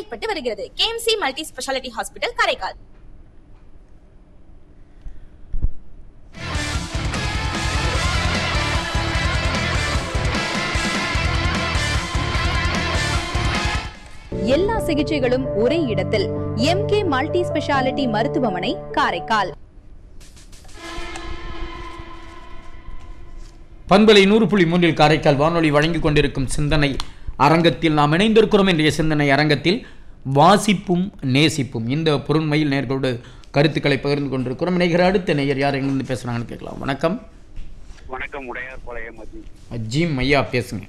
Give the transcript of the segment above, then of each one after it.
செயல்பட்டு வருகிறது KMC multi speciality hospital Karaikal எல்லா சிகிச்சைகளும் ஒரே இடத்தில் எம்கே மல்டி ஸ்பெஷாலிட்டி மருத்துவமனை காரைக்கால் பண்பலை நூறு புள்ளி மூன்றில் காரைக்கால் வானொலி வழங்கிக் கொண்டிருக்கும் சிந்தனை அரங்கத்தில் நாம் இணைந்திருக்கிறோம் இன்றைய சிந்தனை அரங்கத்தில் வாசிப்பும் நேசிப்பும் இந்த பொருண்மையில் நேர்களோடு கருத்துக்களை பகிர்ந்து கொண்டிருக்கிறோம் இணைகிற அடுத்த நேயர் யார் எங்கிருந்து பேசுகிறாங்கன்னு கேட்கலாம் வணக்கம் வணக்கம் உடையார் பாளையம் மதி ஜிம் ஐயா பேசுங்க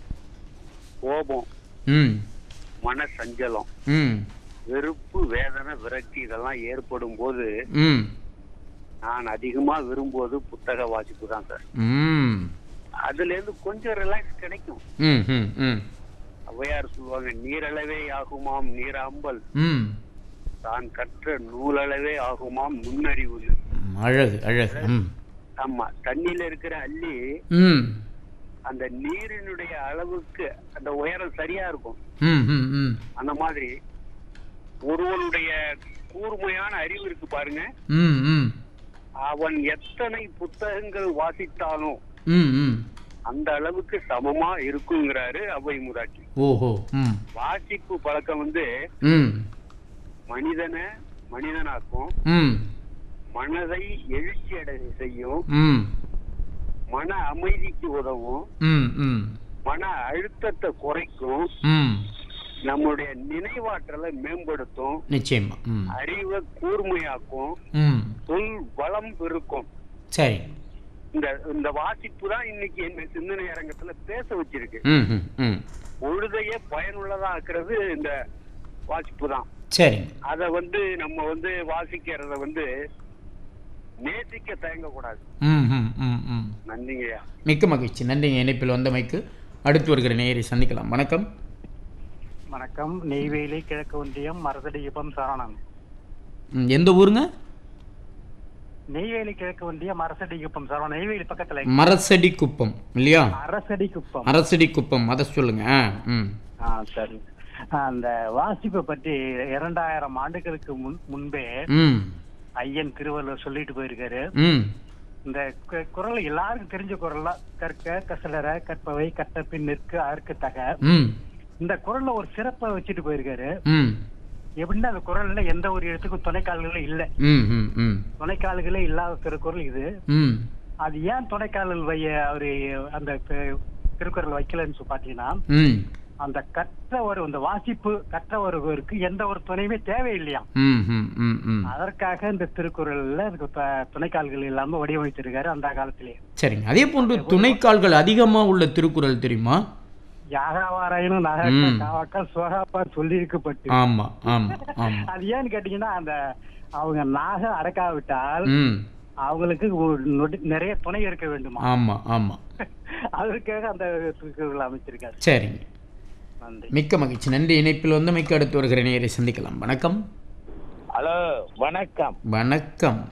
கோபம் ம் மன சஞ்சலம் ம் வெறுப்பு வேதனை விரக்தி இதெல்லாம் ஏற்படும் போது ம் நான் அதிகமா விரும்புவது புத்தக வாசிப்பு தான் சார் ம் அதுல இருந்து கொஞ்சம் ரிலாக்ஸ் கிடைக்கும் ம் ம் ம் ஔவையார் சொல்லுவாங்க நீரளவே ஆகுமாம் நீராம்பல் ம் தான் கற்ற நூலளவே ஆகுமாம் நுண்ணறிவு அழகு அழகு ம் ஆமா தண்ணியில இருக்கிற அள்ளி ம் அந்த நீரினுடைய அளவுக்கு அந்த உயரம் சரியா இருக்கும் ம் ம் ம் அந்த மாதிரி ஒருவனுடைய கூர்மையான அறிவு இருக்கு பாருங்க ம் ம் அவன் எத்தனை புத்தகங்கள் வாசித்தானோ ம் ம் அந்த அளவுக்கு சமமா இருக்குங்கிறாரு அவை முராட்டி ஓஹோ ம் வாசிப்பு பழக்கம் வந்து ம் மனிதனை மனிதனாக்கும் ம் மனதை எழுச்சி அடை செய்யும் ம் மன அமைதிக்கு உதவும் ம் ம் மன அழுத்தத்தை குறைக்கும் ம் நம்முடைய நினைவாற்றலை மேம்படுத்தும் நிச்சயமா ம் அறிவை கூர்மையாக்கும் ம் சொல் வளம் பெருக்கும் சரி இந்த இந்த வாசிப்பு தான் இன்னைக்கு என்ன சிந்தனை அரங்கத்துல பேச வச்சிருக்கு ம் ம் ம் பொழுதையே பயனுள்ளதா ஆக்குறது இந்த வாசிப்பு தான் சரிங்க அத வந்து நம்ம வந்து வாசிக்கிறத வந்து நேசிக்க தயங்கக்கூடாது ம் ம் ம் ம் நன்றிங்கய்யா மிக்க மகிழ்ச்சி நன்றிங்க இணைப்பில் வந்தமைக்கு அடுத்து வருகிற நேயரை சந்திக்கலாம் வணக்கம் வணக்கம் நெய்வேலி கிழக்கு ஒன்றியம் மரசடிகுப்பம் சரவணன் ம், எந்த ஊருங்க நெய்வேலி கிழக்கு ஒன்றியம் மரசடிகுப்பம் சரவணன் நெய்வேலி பக்கத்துல மரசடி குப்பம் இல்லையா அரசடிக்குப்பம் அரசடி குப்பம் அதை சொல்லுங்க ஆ, ம் ஆ சரி அந்த வாசிப்பை பற்றி இரண்டாயிரம் ஆண்டுகளுக்கு முன் முன்பே ம் ஐயன் திருவள்ளுவர் சொல்லிட்டு போயிருக்காரு ம் இந்த கு- குறள் எல்லாருக்கும் தெரிஞ்ச குரல் தான் கற்க கசலர கற்பவை கட்டப்பின் நிற்க அறுக்க தக ம் இந்த குரல்ல ஒரு சிறப்பை வச்சுட்டு போயிருக்காரு ம் எப்படின்னா அந்த குரல்ல எந்த ஒரு இடத்துக்கும் துணைக்கால்களும் இல்ல ம் ம் ம் துணைக்கால்களே இல்லாத திருக்குறள் இது ம் அது ஏன் துணைக்காலல் வைய அவரு அந்த தி- திருக்குறள் வைக்கலன்னு சொல்லி பாத்தீங்கன்னா ம் அந்த கற்ற ஒரு இந்த வாசிப்பு கற்ற ஒருவருக்கு எந்த ஒரு துணையுமே தேவையில்லையா ம் ம் ம் ம் அதற்காக இந்த திருக்குறள்ல அதுக்கு த- துணைக்கால்கள் இல்லாம வடிவமைத்திருக்காரு அந்த காலத்திலேயே சரிங்க அதே போன்று துணைக்கால்கள் அதிகமாக உள்ள திருக்குறள் தெரியுமா யாகாவாராயனும் ம். நகக்க காவாக்கா சுகாப்பார் சொல்லியிருக்கப்பட்டு ஆமா ஆமா ஆமா அது ஏன்னு கேட்டீங்கன்னா அந்த அவங்க நாக அடக்காவிட்டால் ம் அவங்களுக்கு ஒரு நொடி- நிறைய துணை இருக்க வேண்டுமா ஆமா ஆமா அதற்காக அந்த திருக்குறள் அமைச்சிருக்காரு சரிங்க நன்றி மிக்க மகிழ்ச்சி நன்றி இணைப்பில் வந்து மிக்க அடுத்து வருகிற நேயரை சந்திக்கலாம் வணக்கம் ஹலோ வணக்கம் வணக்கம்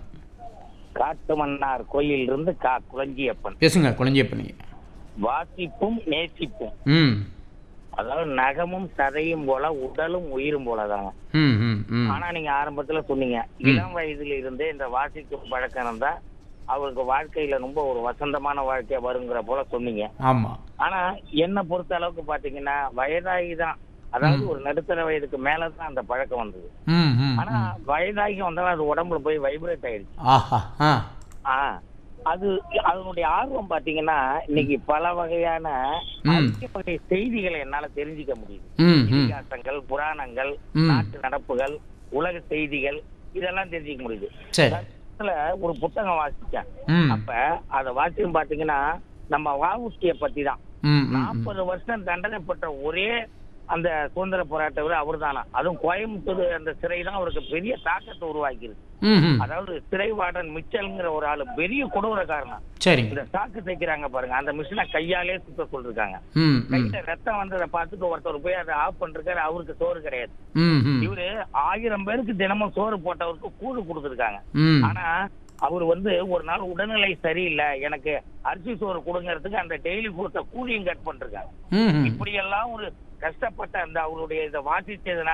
காட்டுமன்னார் கோயில் இருந்து கா குளஞ்சியப்பன் பேசுங்க குழந்தையப்பனி வாசிப்பும் நேசிப்பும் ம் அதாவது நகமும் சதையும் போல உடலும் உயிரும் போலதாங்க ம் ம் ம் ஆனா நீங்க ஆரம்பத்துல சொன்னீங்க இளம் வயதுல இருந்தே இந்த வாசிக்கும் பழக்கம் இருந்தா அவருக்கு வாழ்க்கையில ரொம்ப ஒரு வசந்தமான வாழ்க்கையா வருங்கிற போல சொன்னீங்க ஆமா ஆனா என்ன பொறுத்த அளவுக்கு பாத்தீங்கன்னா வயதாகி தான் அதாவது ஒரு நடுத்தர வயதுக்கு மேலதான் அந்த பழக்கம் வந்தது ம் ம் ஆனா வயதாகி வந்தாலும் அது உடம்புல போய் வைப்ரேட் ஆயிடுச்சு ஆஹா ஆ ஆ அது அதனுடைய ஆர்வம் பாத்தீங்கன்னா இன்னைக்கு பல வகையான ம். அரிய வகை செய்திகளை என்னால தெரிஞ்சுக்க முடியுது ம் ம் இதிகாசங்கள் புராணங்கள் ம். நாட்டு நடப்புகள் உலக செய்திகள் இதெல்லாம் தெரிஞ்சுக்க முடியுது சரி சமீபத்துல ஒரு புத்தகம் வாசிச்சேன் ம் அப்ப அத வாசிக்கும் பாத்தீங்கன்னா நம்ம வாவுஸ்டிய பத்தி தான் ம் ம் ம் நாற்பது வருஷம் தண்டனை பெற்ற ஒரே அந்த சுதந்திர போராட்டவர் அவர் தானா அதுவும் கோயம்புத்தூர் அந்த சிறை தான் அவருக்கு பெரிய தாக்கத்தை உருவாக்கியிருக்கு ம் ம் அதாவது சிறை வார்டன் மிச்சல்ங்கிற ஒரு ஆளு பெரிய கொடூரக்காரன் சரிங்க இந்த சாக்கு தைக்கிறாங்க பாருங்க அந்த மிஷினை கையாலே சுத்த சொல்லிருக்காங்க ம் ம் கையில ரத்தம் வந்ததை பார்த்துட்டு ஒருத்தர் போய் அதை ஆஃப் பண்றாரு அவருக்கு சோறு கிடையாது ம் ம் இவரு ஆயிரம் பேருக்கு தினமும் சோறு போட்டவருக்கு கூழு கொடுத்துருக்காங்க ம் ஆனா அவர் வந்து ஒரு நாள் உடல்நிலை சரியில்லை எனக்கு அரிசி சோறு கொடுங்கறதுக்கு அந்த டெய்லி கொடுத்த கூலியும் கட் பண்ணிருக்காங்க ம் ம் இப்படி எல்லாம் ஒரு கஷ்டப்பட்ட அந்த அவருடைய இதை வாசிச்சதுனால